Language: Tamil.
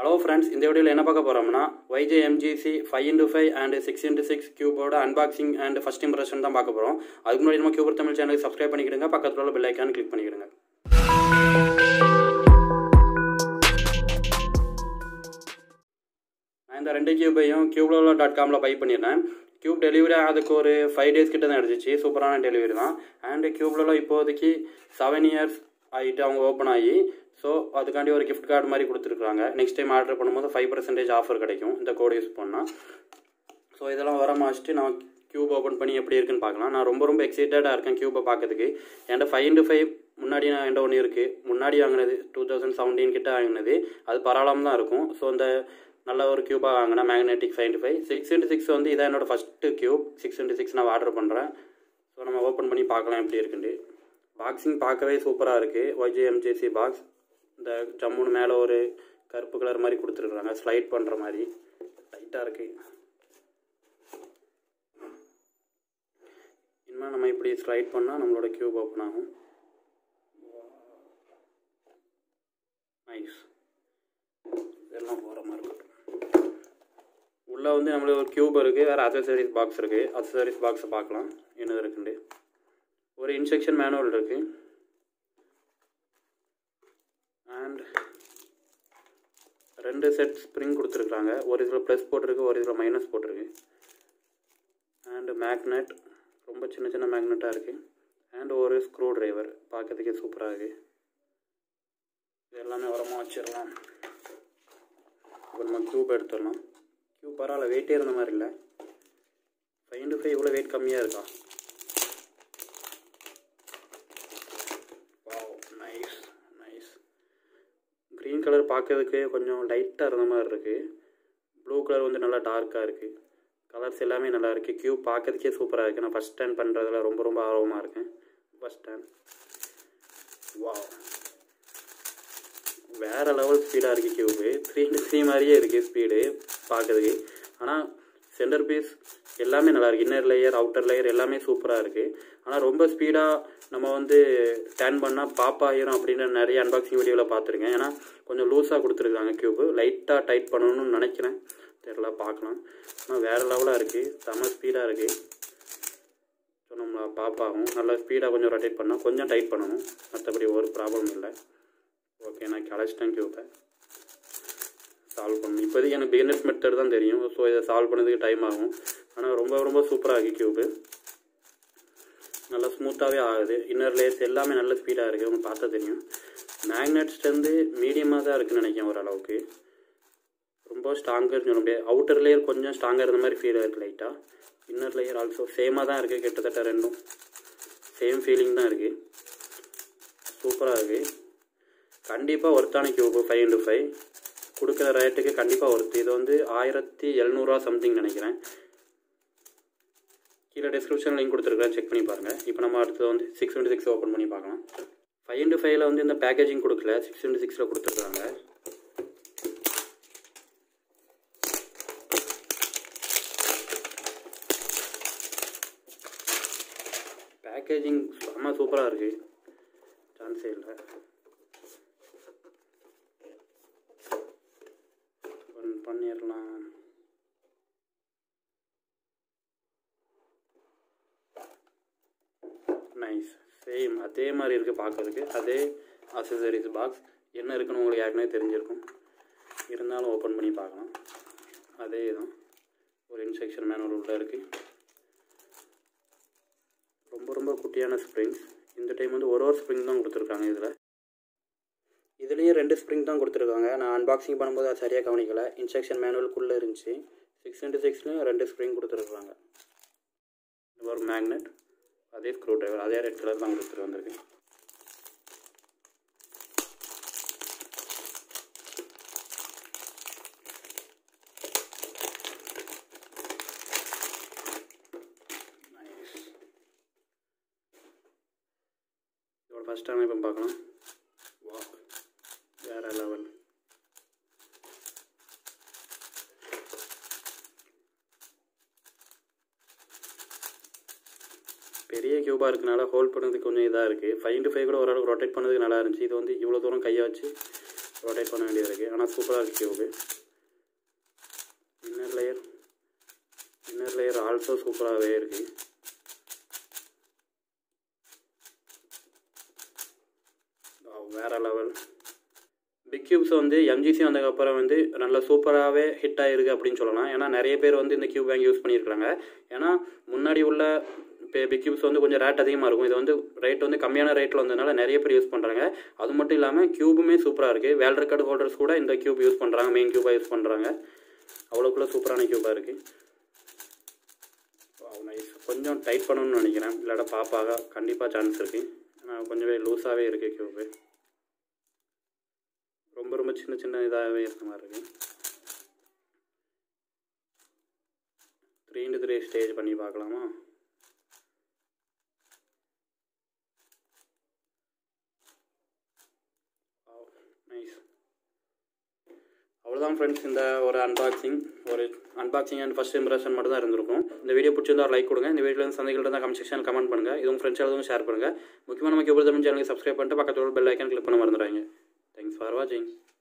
ஹலோ ஃப்ரெண்ட்ஸ் இந்த வீடியோவில் என்ன பார்க்க போகிறோம்னா YJ MGC five into five and six into six கியூபோட அன்பாக்சிங் அண்ட் ஃபஸ்ட் இம்ப்ரெஷன் தான் பார்க்க போகிறோம் அதுக்கு முன்னாடி நம்ம கியூபர் தமிழ் சேனலுக்கு சப்ஸ்கிரைப் பண்ணிக்கிடுங்க பக்கத்தில் உள்ள பெல் ஐக்கான் கிளிக் பண்ணிக்கிடுங்க நான் இந்த ரெண்டு கியூபையும் கியூப்லோலா டாட் காமில் பை பண்ணியிருந்தேன் கியூப் டெலிவரி அதுக்கு ஒரு ஃபைவ் டேஸ் கிட்ட தான் எடுத்துச்சு சூப்பரான டெலிவரி தான் அண்ட் கியூப்லோலா இப்போதைக்கு செவன் இயர்ஸ் ஆகிட்டு அவங்க ஓப்பன் ஆகி ஸோ அதுக்காண்டி ஒரு கிஃப்ட் கார்டு மாதிரி கொடுத்துருக்காங்க நெக்ஸ்ட் டைம் ஆர்டர் பண்ணும்போது ஃபைவ் பர்சன்டேஜ் ஆஃபர் கிடைக்கும் இந்த கோடு யூஸ் பண்ணால் ஸோ இதெல்லாம் வர மாச்சிட்டு நான் கியூப் ஓப்பன் பண்ணி எப்படி இருக்குன்னு பார்க்கலாம் நான் ரொம்ப ரொம்ப எக்ஸைட்டடாக இருக்கேன் கியூபை பார்க்கறதுக்கு என்கிட்ட ஃபைவ் இன்ட்டு ஃபைவ் முன்னாடி நான் என்கிட்ட ஒன்று இருக்குது முன்னாடி வாங்கினது டூ தௌசண்ட் செவன்டீன் கிட்ட வாங்கினது அது பரவாயில்லாம தான் இருக்கும் ஸோ இந்த நல்ல ஒரு கியூபாக வாங்கினேன் magnetic five into five six into six வந்து இதான் என்னோட first cube six into six நான் ஆர்டர் பண்ணுறேன் ஸோ நம்ம ஓப்பன் பண்ணி பார்க்கலாம் எப்படி இருக்குண்டு பாக்ஸிங் பார்க்கவே சூப்பராக இருக்குது ஒய்ஜே எம்ஜேசி பாக்ஸ் இந்த ஜம்முன்னு மேலே ஒரு கருப்பு கலர் மாதிரி கொடுத்துருக்குறாங்க ஸ்லைட் பண்ணுற மாதிரி லைட்டாக இருக்குது இனிமேல் நம்ம இப்படி ஸ்லைட் பண்ணால் நம்மளோட கியூப் ஓப்பன் ஆகும் நைஸ் இதெல்லாம் போகிற மாதிரி இருக்கும் உள்ளே வந்து நம்மளுக்கு ஒரு கியூப் இருக்குது வேறு அசசரிஸ் பாக்ஸ் இருக்குது அசசரிஸ் பாக்ஸை பார்க்கலாம் என்னது இருக்குண்டு ஒரு இன்ஸ்ட்ரக்ஷன் மேனுவல் இருக்குது அண்ட் ரெண்டு செட் ஸ்ப்ரிங் கொடுத்துருக்குறாங்க ஒரு இதில் ப்ளஸ் போட்டிருக்கு ஒரு இதில் மைனஸ் போட்டிருக்கு அண்டு மேக்னெட் ரொம்ப சின்ன சின்ன மேக்னெட்டாக இருக்குது அண்ட் ஒரு ஸ்க்ரூ டிரைவர் பார்க்கறதுக்கே சூப்பராக இருக்குது இது எல்லாமே உரமாக வச்சிடலாம் இப்போ நம்ம க்யூப் எடுத்துடலாம் க்யூப் பரவாயில்ல வெயிட்டே இருந்த மாதிரி இல்லை ஃபைவ் இன்ட்டு ஃபைவ் இவ்வளோ வெயிட் கம்மியாக இருக்கா நைஸ் நைஸ் க்ரீன் கலர் பார்க்கறதுக்கு கொஞ்சம் லைட்டாக இருந்த மாதிரி இருக்குது ப்ளூ கலர் வந்து நல்லா டார்க்காக இருக்குது கலர்ஸ் எல்லாமே நல்லா இருக்குது க்யூப் பார்க்கறதுக்கே சூப்பராக இருக்குது நான் ஃபஸ்ட் ஸ்டாண்ட் பண்ணுறதுல ரொம்ப ரொம்ப ஆர்வமாக இருக்கேன் ஃபஸ்ட் ஸ்டாண்ட் வா வேறு லெவல் ஸ்பீடாக இருக்குது க்யூபு த்ரீ இன்ட்டு த்ரீ மாதிரியே இருக்குது ஸ்பீடு பார்க்கறதுக்கு ஆனால் சென்டர் பீஸ் எல்லாமே நல்லா இருக்குது இன்னர் லேயர் அவுட்டர் லேயர் எல்லாமே சூப்பராக இருக்குது ஆனால் ரொம்ப ஸ்பீடாக நம்ம வந்து டேன் பண்ணால் பாப் ஆயிரும் அப்படின்னு நிறைய அன்பாக்சிங் வீடியோவில் பார்த்துருக்கேன் ஏன்னா கொஞ்சம் லூஸாக கொடுத்துருக்காங்க க்யூபு லைட்டாக டைட் பண்ணணும்னு நினைக்கிறேன் தெரில பார்க்கலாம் ஆனால் வேறு லெவலாக இருக்குது செம்ம ஸ்பீடாக இருக்குது ஸோ நம்ம பாப்பாகும் நல்லா ஸ்பீடாக கொஞ்சம் ரொட்டேட் பண்ணால் கொஞ்சம் டைட் பண்ணணும் மற்றபடி ஒரு ப்ராப்ளம் இல்லை ஓகே நான் கிளச்சிட்டேன் க்யூப்பை சால்வ் பண்ணணும் இப்போதைக்கு எனக்கு பிகினர்ஸ் மெத்தட் தான் தெரியும் ஸோ இதை சால்வ் பண்ணதுக்கு டைம் ஆகும் ஆனால் ரொம்ப ரொம்ப சூப்பராக இருக்குது க்யூபு நல்லா ஸ்மூத்தாகவே ஆகுது இன்னர் லேயர்ஸ் எல்லாமே நல்ல ஸ்பீடாக இருக்குது உங்களுக்கு பார்த்தா தெரியும் மேக்னெட்ஸ்லேருந்து மீடியமாக தான் இருக்குதுன்னு நினைக்கிறேன் ஓரளவுக்கு ரொம்ப ஸ்ட்ராங்கர்னு சொல்ல முடியாது அவுட்டர் லேயர் கொஞ்சம் ஸ்ட்ராங்காக இருந்த மாதிரி ஃபீல் இருக்குது லைட்டாக இன்னர் லேயர் ஆல்சோ சேமாக தான் இருக்குது கிட்டத்தட்ட ரெண்டும் சேம் ஃபீலிங் தான் இருக்குது சூப்பராக இருக்குது கண்டிப்பாக ஒர்த்தான கியூபு ஃபைவ் இன்ட்டு ஃபைவ் கொடுக்குற ரேட்டுக்கு கண்டிப்பாக ஒர்த்து இது வந்து ஆயிரத்தி எழுநூறுவா சம்திங் நினைக்கிறேன் கீழே டிஸ்கிரிப்ஷன் லிங்க் கொடுத்துருக்கேன் செக் பண்ணி பாருங்கள் இப்போ நம்ம அடுத்து வந்து சிக்ஸ் இன்ட்டு சிக்ஸ் ஓப்பன் பண்ணி பார்க்கலாம் ஃபைவ் இன்ட்டு ஃபைவ்ல வந்து இந்த பேக்கேஜிங் கொடுக்கல சிக்ஸ் இன்ட்டு சிக்ஸில் கொடுத்துருக்காங்க பேக்கேஜிங் செம்ம சூப்பராக இருக்குது சான்ஸே இல்லை பண்ணிடலாம் நைஸ் சேம் அதே மாதிரி இருக்குது பார்க்கறதுக்கு அதே அசசரிஸ் பாக்ஸ் என்ன இருக்குன்னு உங்களுக்கு ஏற்கனவே தெரிஞ்சிருக்கும் இருந்தாலும் ஓப்பன் பண்ணி பார்க்கலாம் அதே தான் ஒரு இன்ஸ்ட்ரக்ஷன் மேனுவல் உள்ள இருக்குது ரொம்ப ரொம்ப குட்டியான ஸ்ப்ரிங்ஸ் இந்த டைம் வந்து ஒரு ஒரு ஸ்ப்ரிங் தான் கொடுத்துருக்காங்க இதில் இதுலேயும் ரெண்டு ஸ்ப்ரிங் தான் கொடுத்துருக்காங்க நான் அன்பாக்சிங் பண்ணும்போது அது சரியாக கவனிக்கலை இன்ஸ்ட்ரக்ஷன் மேனுவலுக்குள்ளே இருந்துச்சு சிக்ஸ் இன்ட்டு சிக்ஸ்லேயும் ரெண்டு ஸ்ப்ரிங் கொடுத்துருக்காங்க ஒரு மேக்னெட் அதே ஸ்க்ரூ டிரைவர் அதே ரெட் கலர் தான் கொடுத்துட்டு வந்திருக்கு இதோட ஃபஸ்ட் அமைப்பை பார்க்கலாம் வா வேற லெவல் பெரிய க்யூபாக இருக்கனால ஹோல்ட் பண்ணதுக்கு கொஞ்சம் இதாக இருக்குது ஃபைவ் இன்ட்டு ஃபைவ் கூட ஓரளவுக்கு ரொட்டேட் பண்ணதுக்கு நல்லா இருந்துச்சு இது வந்து இவ்வளோ தூரம் கையை வச்சு ரொட்டேட் பண்ண வேண்டியது இருக்குது ஆனால் சூப்பராக இருக்குது cube inner layer inner layer also சூப்பராகவே இருக்குது வேறு லெவல் பிக் கியூப்ஸ் வந்து எம்ஜிசி வந்ததுக்கப்புறம் வந்து நல்ல சூப்பராகவே ஹிட் ஆகிருக்கு அப்படின்னு சொல்லலாம் ஏன்னா நிறைய பேர் வந்து இந்த கியூப் வாங்கி யூஸ் பண்ணியிருக்காங்க ஏன்னா முன்னாடி உள்ள இப்போ பிக் கியூப்ஸ் வந்து கொஞ்சம் ரேட் அதிகமாக இருக்கும் இது வந்து ரேட் வந்து கம்மியான ரேட்டில் வந்ததுனால நிறைய பேர் யூஸ் பண்ணுறாங்க அது மட்டும் இல்லாமல் கியூபுமே சூப்பராக இருக்குது வேல் ரெக்கார்டு ஹோல்டர்ஸ் கூட இந்த கியூப் யூஸ் பண்ணுறாங்க மெயின் கியூபாக யூஸ் பண்ணுறாங்க அவ்வளோக்குள்ள சூப்பரான கியூபாக இருக்குது நைஸ் கொஞ்சம் டைட் பண்ணணும்னு நினைக்கிறேன் இல்லாட்ட பாப்பாக கண்டிப்பாக சான்ஸ் இருக்குது ஆனால் கொஞ்சமே லூஸாகவே இருக்குது கியூபு ரொம்ப ரொம்ப சின்ன சின்ன இதாகவே இருக்க மாதிரி இருக்குது த்ரீ இன்ட்டு த்ரீ ஸ்டேஜ் பண்ணி பார்க்கலாமா நைஸ் அவ்வளோதான் ஃப்ரெண்ட்ஸ் இந்த ஒரு அன்பாக்சிங் ஒரு அன்பாக்சிங் அண்ட் ஃபஸ்ட் இம்ப்ரெஷன் மட்டும் தான் இருந்திருக்கும் இந்த வீடியோ பிடிச்சிருந்தா லைக் கொடுங்க இந்த வீடியோவில் சந்தைகள் இருந்தால் கமெண்ட் செக்ஷன் கமெண்ட் பண்ணுங்கள் இது உங்கள் ஃப்ரெண்ட்ஸ் எல்லாம் ஷேர் பண்ணுங்கள் முக்கியமாக நம்ம கேபிள் தமிழ் சேனலுக்கு சப்ஸ்கிரைப் பண்ணிட்டு பக்கத்தில் பெல் ஐக்கன் கிளிக் பண்ண மறந்துடுறாங்க தேங்க்ஸ் ஃபார் வாட்சிங்